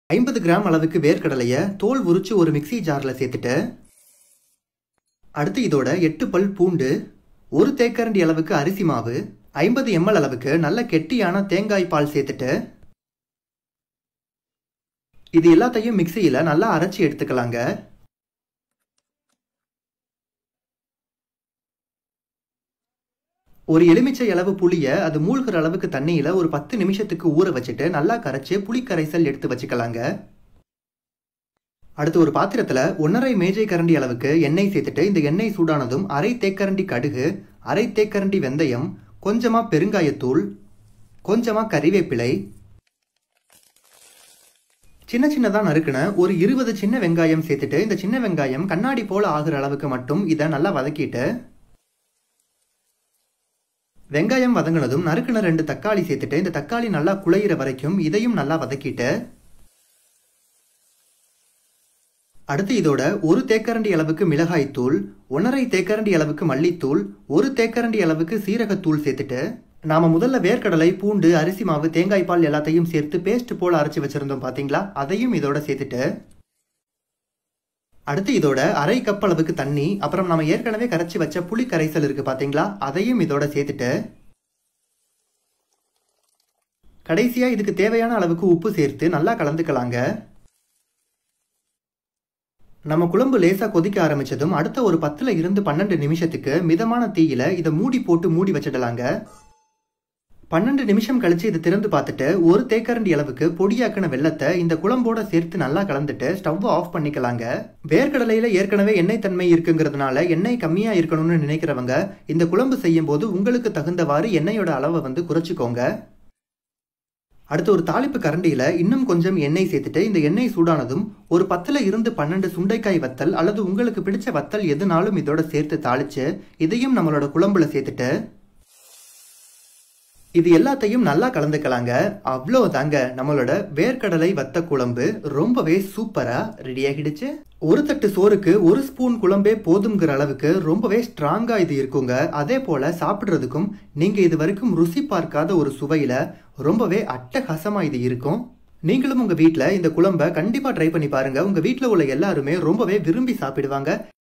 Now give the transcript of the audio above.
ஐம்பது கிராம் அளவுக்கு வேர்க்கடலைய தோல் உரிச்சு ஒரு மிக்ஸி ஜார்ல சேர்த்துட்டு அடுத்து இதோட எட்டு பல் பூண்டு ஒரு தேக்கரண்டி அளவுக்கு அரிசி மாவு ஐம்பது எம்எல் அளவுக்கு நல்ல கெட்டியான தேங்காய் பால் சேர்த்துட்டு இது எல்லாத்தையும் மிக்சியில நல்லா அரைச்சி எடுத்துக்கலாங்க ஒரு எலுமிச்சை அளவு புளிய அது மூழ்கிற அளவுக்கு தண்ணியில ஒரு பத்து நிமிஷத்துக்கு ஊற வச்சுட்டு நல்லா கரைச்சு புளி கரைசல் எடுத்து வச்சுக்கலாங்க அடுத்து ஒரு பாத்திரத்துல ஒன்றரை மேஜை கரண்டி அளவுக்கு எண்ணெய் சேர்த்துட்டு இந்த எண்ணெய் சூடானதும் அரை தேக்கரண்டி கடுகு அரை தேக்கரண்டி வெந்தயம் கொஞ்சமா பெருங்காயத்தூள் கொஞ்சமா கறிவேப்பிலை சின்ன சின்னதா நறுக்குன ஒரு இருபது சின்ன வெங்காயம் சேர்த்துட்டு இந்த சின்ன வெங்காயம் கண்ணாடி போல ஆகுற அளவுக்கு மட்டும் இதை நல்லா வதக்கிட்டு வெங்காயம் வதங்கினதும் நறுக்குன ரெண்டு தக்காளி சேர்த்துட்டு இந்த தக்காளி நல்லா குழையிற வரைக்கும் இதையும் நல்லா வதக்கிட்டு அடுத்து இதோட ஒரு தேக்கரண்டி அளவுக்கு மிளகாய் தூள் ஒன்றரை தேக்கரண்டி அளவுக்கு மல்லித்தூள் ஒரு தேக்கரண்டி அளவுக்கு சீரகத்தூள் சேர்த்துட்டு நாம முதல்ல வேர்க்கடலை பூண்டு அரிசி மாவு தேங்காய் பால் எல்லாத்தையும் சேர்த்து பேஸ்ட் போல அரைச்சி வச்சிருந்தோம் பாத்தீங்களா அதையும் இதோட சேர்த்துட்டு அடுத்து இதோட அரை கப் அளவுக்கு தண்ணி அப்புறம் நம்ம ஏற்கனவே கரைச்சி வச்ச புளி கரைசல் இருக்கு பாத்தீங்களா அதையும் இதோட சேர்த்துட்டு கடைசியா இதுக்கு தேவையான அளவுக்கு உப்பு சேர்த்து நல்லா கலந்துக்கலாங்க நம்ம குழம்பு லேசா கொதிக்க ஆரம்பிச்சதும் அடுத்த ஒரு பத்துல இருந்து பன்னெண்டு நிமிஷத்துக்கு மிதமான தீயில இதை மூடி போட்டு மூடி வச்சிடலாங்க பன்னெண்டு நிமிஷம் கழிச்சு இதை திறந்து பார்த்துட்டு ஒரு தேக்கரண்டி அளவுக்கு பொடியாக்கின வெள்ளத்தை இந்த குழம்போட சேர்த்து நல்லா கலந்துட்டு ஸ்டவ் ஆஃப் பண்ணிக்கலாங்க வேர்க்கடலையில ஏற்கனவே எண்ணெய் தன்மை இருக்குங்கிறதுனால எண்ணெய் கம்மியா இருக்கணும்னு நினைக்கிறவங்க இந்த குழம்பு செய்யும் போது உங்களுக்கு தகுந்தவாறு எண்ணெயோட அளவை வந்து குறைச்சிக்கோங்க அடுத்து ஒரு தாளிப்பு கரண்டியில இன்னும் கொஞ்சம் எண்ணெய் சேர்த்துட்டு இந்த எண்ணெய் சூடானதும் ஒரு பத்துல இருந்து பன்னெண்டு சுண்டைக்காய் வத்தல் அல்லது உங்களுக்கு பிடிச்ச வத்தல் எதுனாலும் இதோட சேர்த்து தாளிச்சு இதையும் நம்மளோட குழம்புல சேர்த்துட்டு இது எல்லாத்தையும் நல்லா கலந்துக்கலாங்க அவ்வளோ தாங்க நம்மளோட வேர்க்கடலை வத்த குழம்பு ரொம்பவே சூப்பரா ரெடி ஆகிடுச்சு ஒரு தட்டு சோறுக்கு ஒரு ஸ்பூன் குழம்பே போதுங்கிற அளவுக்கு ரொம்பவே ஸ்ட்ராங்கா இது இருக்குங்க அதே போல சாப்பிட்றதுக்கும் நீங்க இது வரைக்கும் ருசி பார்க்காத ஒரு சுவையில ரொம்பவே அட்டகாசமா இது இருக்கும் நீங்களும் உங்க வீட்டில் இந்த குழம்பை கண்டிப்பா ட்ரை பண்ணி பாருங்க உங்க வீட்டில் உள்ள எல்லாருமே ரொம்பவே விரும்பி சாப்பிடுவாங்க